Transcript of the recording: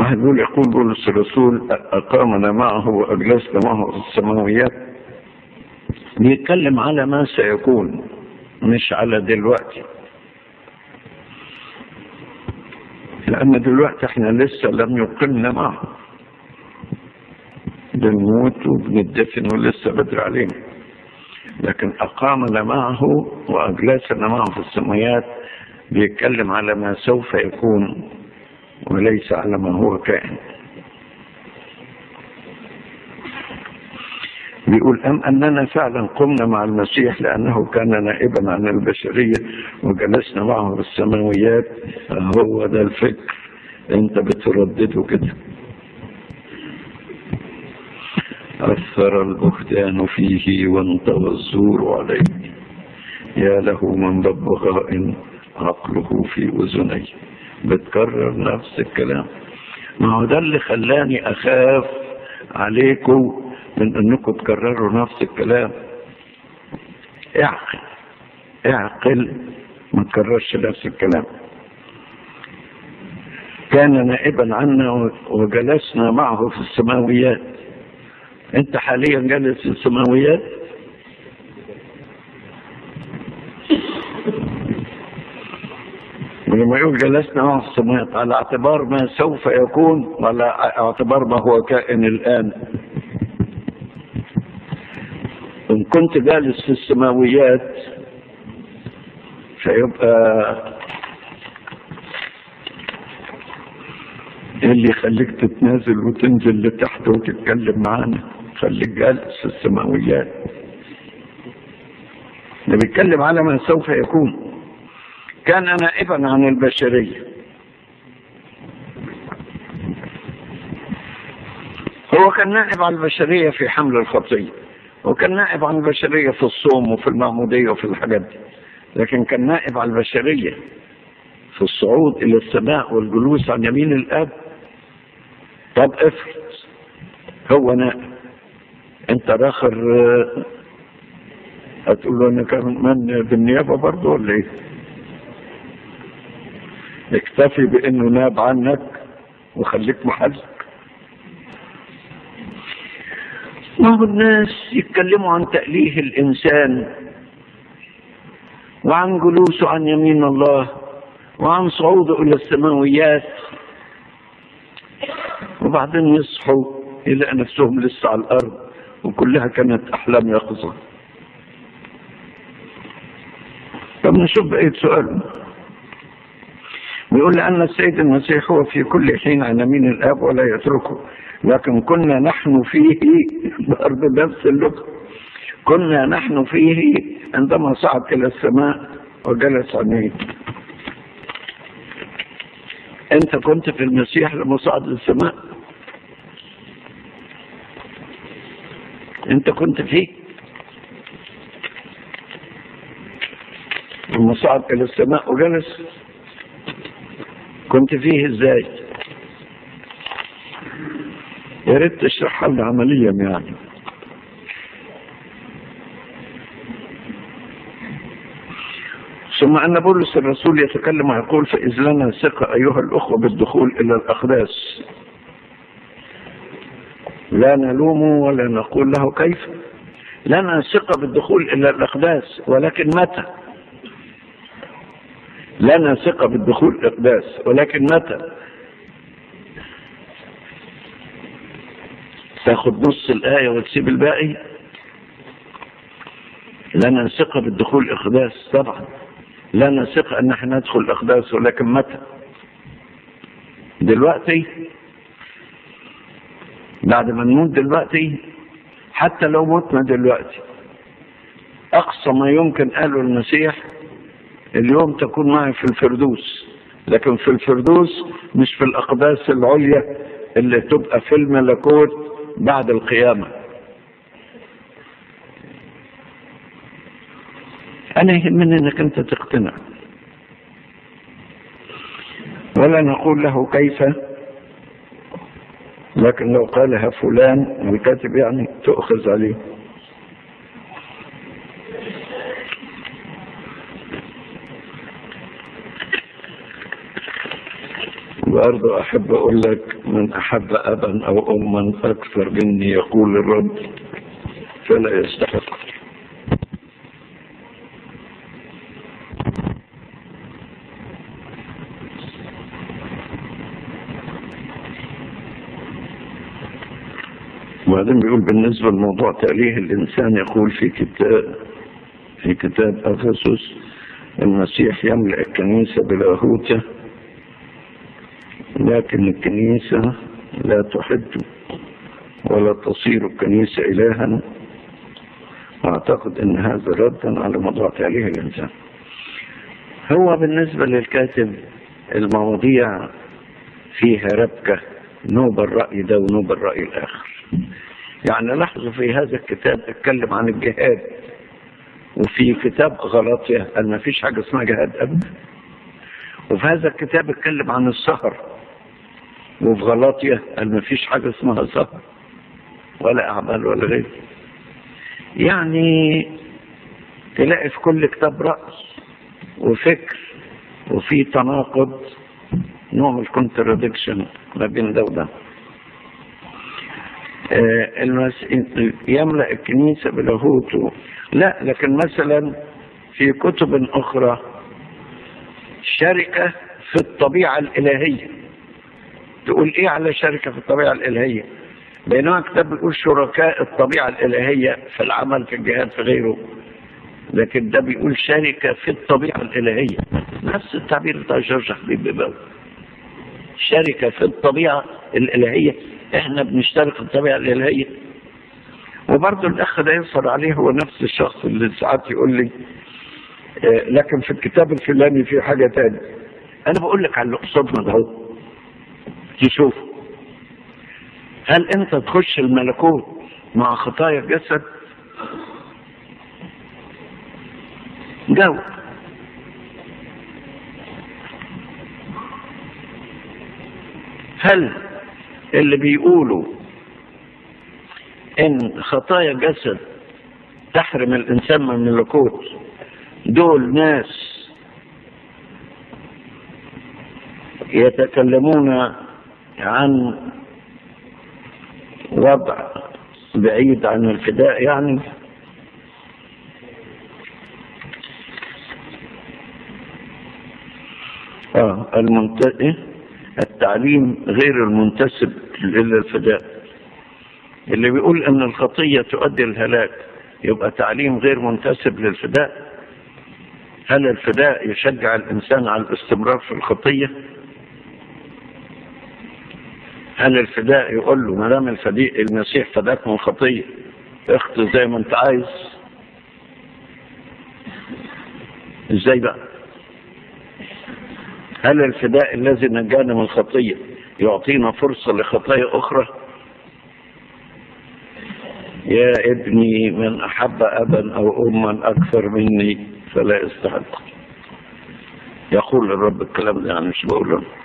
واحد يقول يقول بولس الرسول أقامنا معه وأجلسنا معه في السماويات بيتكلم على ما سيكون مش على دلوقتي لأن دلوقتي احنا لسه لم يقمنا معه بنموت وبندفن ولسه بدري علينا لكن أقامنا معه وأجلسنا معه في السماوات بيتكلم على ما سوف يكون وليس على ما هو كائن بيقول أم أننا فعلا قمنا مع المسيح لأنه كان نائبا عن البشرية وجلسنا معه في السماويات هو ده الفكر أنت بتردده كده أثر البهتان فيه وانطوى الزور عليه يا له من ببغاء عقله في أذنيه بتكرر نفس الكلام ما هو ده اللي خلاني أخاف عليكم من انكم تكرروا نفس الكلام اعقل اعقل ما تكررش نفس الكلام كان نائبا عنا وجلسنا معه في السماويات انت حاليا جالس في السماويات ولما يقول جلسنا معه في السماويات على اعتبار ما سوف يكون ولا اعتبار ما هو كائن الان إن كنت جالس في السماويات فيبقى اللي يخليك تتنازل وتنزل لتحت وتتكلم معانا خليك جالس في السماويات ده بيتكلم على ما سوف يكون كان نائبا عن البشرية هو كان نائب عن البشرية في حمل الخطيه وكان نائب عن البشرية في الصوم وفي المعمودية وفي الحاجات دي لكن كان نائب عن البشرية في الصعود إلى السماء والجلوس عن يمين الآب طب افرض هو نائب انت راخر هتقول له انا كمان بالنيابة برضه ولا ايه اكتفي بانه ناب عنك وخليك محلك ما هو الناس يتكلموا عن تأليه الإنسان وعن جلوسه عن يمين الله وعن صعوده إلى السماويات وبعدين يصحوا يلاقي نفسهم لسه على الأرض وكلها كانت أحلام يقظة طب نشوف بقية سؤال بيقول لأن السيد المسيح هو في كل حين عن يمين الآب ولا يتركه لكن كنا نحن فيه برضه نفس اللغة كنا نحن فيه عندما صعد إلى السماء وجلس عنيه أنت كنت في المسيح لما صعد للسماء أنت كنت فيه لما صعد إلى السماء وجلس كنت فيه ازاي يا ريت تشرحها لنا عمليا يعني ثم أن بولس الرسول يتكلم ويقول فإذ لنا ثقة أيها الأخوة بالدخول إلى الأقداس لا نلومه ولا نقول له كيف لنا ثقة بالدخول إلى الأقداس ولكن متى لنا ثقة بالدخول الإقداس ولكن متى تاخد نص الآية وتسيب الباقي لنا ثقة بالدخول الإقداس طبعا لنا ثقة أن احنا ندخل الإقداس ولكن متى دلوقتي بعد ما نموت دلوقتي حتى لو متنا دلوقتي أقصى ما يمكن قاله المسيح اليوم تكون معي في الفردوس لكن في الفردوس مش في الأقداس العليا اللي تبقى في الملكوت بعد القيامة أنا يهمني أنك أنت تقتنع ولا نقول له كيف لكن لو قالها فلان الكاتب يعني تؤخذ عليه برضه أحب أقول لك من أحب أبا أو أما أكثر مني يقول الرب فلا يستحق وبعدين بيقول بالنسبة لموضوع تأليه الإنسان يقول في كتاب في كتاب أفسس المسيح يملأ الكنيسة بلاهوته لكن الكنيسة لا تحد ولا تصير الكنيسة إلها أعتقد أن هذا ردا على موضوع تأليه الإنسان هو بالنسبة للكاتب المواضيع فيها ربكة نوب الرأي ده ونوب الرأي الآخر يعني لاحظوا في هذا الكتاب اتكلم عن الجهاد وفي كتاب غلاطية قال ما فيش حاجة اسمها جهاد أبدا وفي هذا الكتاب اتكلم عن السهر وفي غلاطية قال ما فيش حاجة اسمها سهر ولا أعمال ولا غيره يعني تلاقي في كل كتاب رأي وفكر وفي تناقض نوع من الكونتراديكشن ما بين ده وده آه المس... يملأ الكنيسة بلاهوته لا لكن مثلا في كتب أخرى شركة في الطبيعة الإلهية تقول إيه على شركة في الطبيعة الإلهية بينما كتاب بيقول شركاء الطبيعة الإلهية في العمل في الجهاد في غيره لكن ده بيقول شركة في الطبيعة الإلهية نفس التعبير بتاع جورج حبيب بيباوي شركة في الطبيعة الإلهية احنا بنشترك في الطبيعة الإلهية وبرضه الأخ ده يصر عليه هو نفس الشخص اللي ساعات يقول لي اه لكن في الكتاب الفلاني في حاجة تانية أنا بقول لك على اللي قصادنا ده هو تشوف هل أنت تخش الملكوت مع خطايا الجسد؟ جاوب هل اللي بيقولوا ان خطايا الجسد تحرم الانسان من الملكوت دول ناس يتكلمون عن وضع بعيد عن الفداء يعني اه المنتهي التعليم غير المنتسب إلى الفداء اللي بيقول أن الخطية تؤدي الهلاك يبقى تعليم غير منتسب للفداء هل الفداء يشجع الإنسان على الاستمرار في الخطية هل الفداء يقول له ما دام الفديء المسيح فداك من الخطية اخت زي ما انت عايز ازاي بقى هل الفداء الذي نجانا من الخطية يعطينا فرصة لخطايا أخرى يا ابني من أحب أبا أو أما أكثر مني فلا يستحق يقول الرب الكلام ده يعني مش بقوله